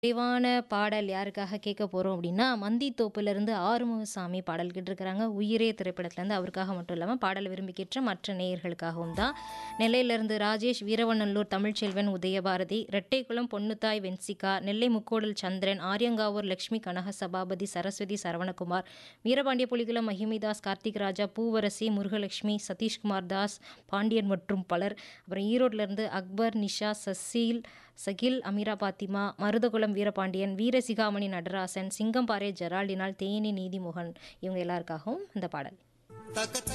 நிறைவான பாடல் யாருக்காக கேட்க போறோம் அப்படின்னா, மந்தித்தோப்புலேருந்து ஆறுமுகசாமி பாடல் கேட்டிருக்கிறாங்க. உயிரே திரைப்படத்துலேருந்து அவருக்காக மட்டும் இல்லாம, பாடல் விரும்பி கேட்ட மற்ற நேயர்களுக்காகவும் தான். நெல்லையிலேருந்து ராஜேஷ், வீரவநல்லூர் தமிழ்ச்செல்வன், உதயபாரதி, ரெட்டைக்குளம் பொன்னுத்தாய் வென்சிகா, நெல்லை முக்கோடல் சந்திரன், ஆரியங்காவூர் லட்சுமி கனக சபாபதி, சரஸ்வதி சரவணகுமார், வீரபாண்டிய புலிகுளம் மகிமிதாஸ், கார்த்திக் ராஜா, பூவரசி, முருகலட்சுமி, சதீஷ்குமார் தாஸ், பாண்டியன் மற்றும் பலர். அப்புறம் ஈரோட்டிலேருந்து அக்பர், நிஷா, சசீல், சகில், அமீரா பாத்திமா, மருதகுளம் வீரபாண்டியன், வீரசிகாமணி நடராசன், சிங்கம்பாறை ஜெரால்டினால், தேனி நீதிமோகன் இவங்க எல்லாருக்காகவும் இந்த பாடல்.